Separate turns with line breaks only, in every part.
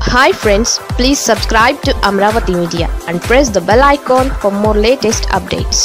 hi friends please subscribe to Amaravati media and press the bell icon for more latest updates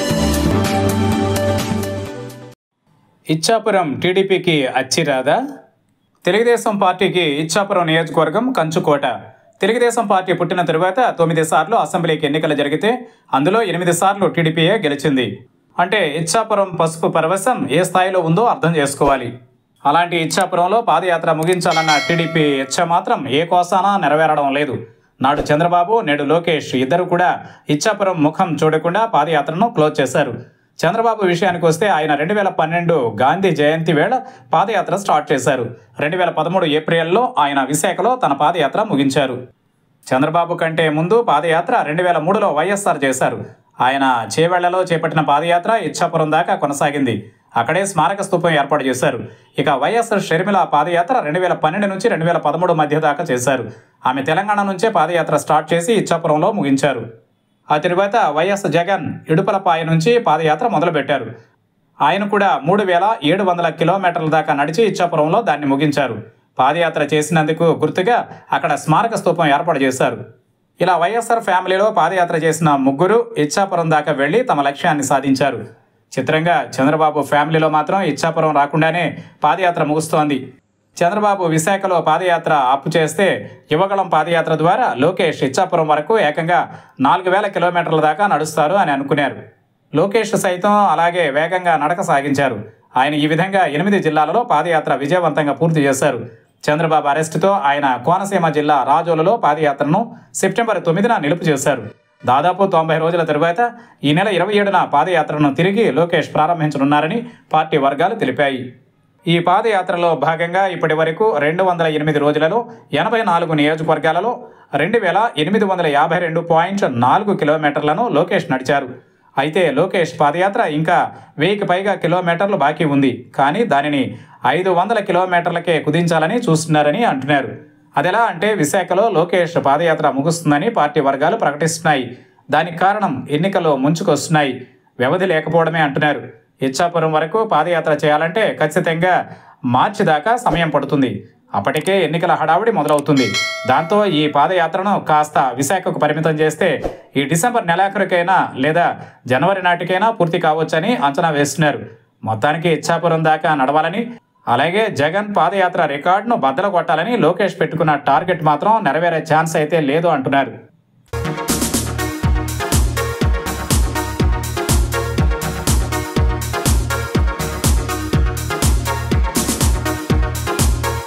Ichchapuram టీడీపీకి అచ్చిరాదా తెలుగుదేశం పార్టీకి ఇచ్చాపురం నియోజకవర్గం కంచుకోట తెలుగుదేశం పార్టీ పుట్టిన తరువాత తొమ్మిది సార్లు అసెంబ్లీకి ఎన్నికలు జరిగితే అందులో ఎనిమిది సార్లు టీడీపీయే గెలిచింది అంటే ఇచ్చాపురం పసుపు పరవశం ఏ స్థాయిలో ఉందో అర్థం చేసుకోవాలి అలాంటి ఇచ్చాపురంలో పాదయాత్ర ముగించాలన్న టీడీపీ ఇచ్చ మాత్రం ఏ కోసానా నెరవేరడం లేదు నాడు చంద్రబాబు నేడు లోకేష్ ఇద్దరు కూడా ఇచ్చాపురం ముఖం చూడకుండా పాదయాత్రను క్లోజ్ చేశారు చంద్రబాబు విషయానికి వస్తే ఆయన రెండు వేల పన్నెండు గాంధీ జయంతి వేళ పాదయాత్ర స్టార్ట్ చేశారు రెండు వేల పదమూడు ఏప్రిల్లో ఆయన విశాఖలో తన పాదయాత్ర ముగించారు చంద్రబాబు కంటే ముందు పాదయాత్ర రెండు వేల మూడులో వైఎస్ఆర్ చేశారు ఆయన చేవెళ్లలో చేపట్టిన పాదయాత్ర ఇచ్చాపురం దాకా కొనసాగింది అక్కడే స్మారక స్తూపం ఏర్పాటు చేశారు ఇక వైఎస్ఆర్ షర్మిల పాదయాత్ర రెండు వేల పన్నెండు నుంచి రెండు వేల పదమూడు మధ్య దాకా చేశారు ఆమె తెలంగాణ నుంచే పాదయాత్ర స్టార్ట్ చేసి ఇచ్చాపురంలో ముగించారు ఆ తరువాత వైఎస్ జగన్ ఇడుపలపాయ నుంచి పాదయాత్ర మొదలుపెట్టారు ఆయన కూడా మూడు వేల ఏడు వందల కిలోమీటర్ల దాకా నడిచి ఇచ్చాపురంలో దాన్ని ముగించారు పాదయాత్ర చేసినందుకు గుర్తుగా అక్కడ స్మారక స్తూపం ఏర్పాటు చేశారు ఇలా వైఎస్ఆర్ ఫ్యామిలీలో పాదయాత్ర చేసిన ముగ్గురు ఇచ్చాపురం దాకా వెళ్లి తమ లక్ష్యాన్ని సాధించారు చిత్రంగా చంద్రబాబు ఫ్యామిలీలో మాత్రం ఇచ్చాపురం రాకుండానే పాదయాత్ర ముగుస్తోంది చంద్రబాబు విశాఖలో పాదయాత్ర అప్పు చేస్తే యువగళం పాదయాత్ర ద్వారా లోకేష్ ఇచ్చాపురం వరకు ఏకంగా నాలుగు వేల కిలోమీటర్ల దాకా నడుస్తారు అని అనుకున్నారు లోకేష్ సైతం అలాగే వేగంగా నడక సాగించారు ఆయన ఈ విధంగా ఎనిమిది జిల్లాలలో పాదయాత్ర విజయవంతంగా పూర్తి చేశారు చంద్రబాబు అరెస్టుతో ఆయన కోనసీమ జిల్లా రాజోలులో పాదయాత్రను సెప్టెంబర్ తొమ్మిదిన నిలుపు చేశారు దాదాపు తొంభై రోజుల తరువాత ఈ నెల ఇరవై ఏడున పాదయాత్రను తిరిగి లోకేష్ ప్రారంభించనున్నారని పార్టీ వర్గాలు తెలిపాయి ఈ పాదయాత్రలో భాగంగా ఇప్పటి వరకు రెండు వందల ఎనిమిది రోజులలో ఎనభై నాలుగు నియోజకవర్గాలలో రెండు వేల ఎనిమిది వందల యాభై రెండు పాయింట్ నాలుగు కిలోమీటర్లను లోకేష్ నడిచారు అయితే లోకేష్ పాదయాత్ర ఇంకా వెయ్యికి పైగా కిలోమీటర్లు బాకీ ఉంది కానీ దానిని ఐదు వందల కిలోమీటర్లకే కుదించాలని చూస్తున్నారని అంటున్నారు అదెలా అంటే విశాఖలో లోకేష్ పాదయాత్ర ముగుస్తుందని పార్టీ వర్గాలు ప్రకటిస్తున్నాయి దానికి కారణం ఎన్నికలు ముంచుకొస్తున్నాయి వ్యవధి లేకపోవడమే అంటున్నారు ఇచ్చాపురం వరకు పాదయాత్ర చేయాలంటే ఖచ్చితంగా మార్చి దాకా సమయం పడుతుంది అప్పటికే ఎన్నికల హడావుడి మొదలవుతుంది దాంతో ఈ పాదయాత్రను కాస్త విశాఖకు పరిమితం చేస్తే ఈ డిసెంబర్ నెలాఖరుకైనా లేదా జనవరి నాటికైనా పూర్తి కావచ్చని అంచనా వేస్తున్నారు మొత్తానికి ఇచ్చాపురం దాకా నడవాలని అలాగే జగన్ పాదయాత్ర రికార్డును బద్దలు కొట్టాలని లోకేష్ పెట్టుకున్న టార్గెట్ మాత్రం నెరవేరే ఛాన్స్ అయితే లేదు అంటున్నారు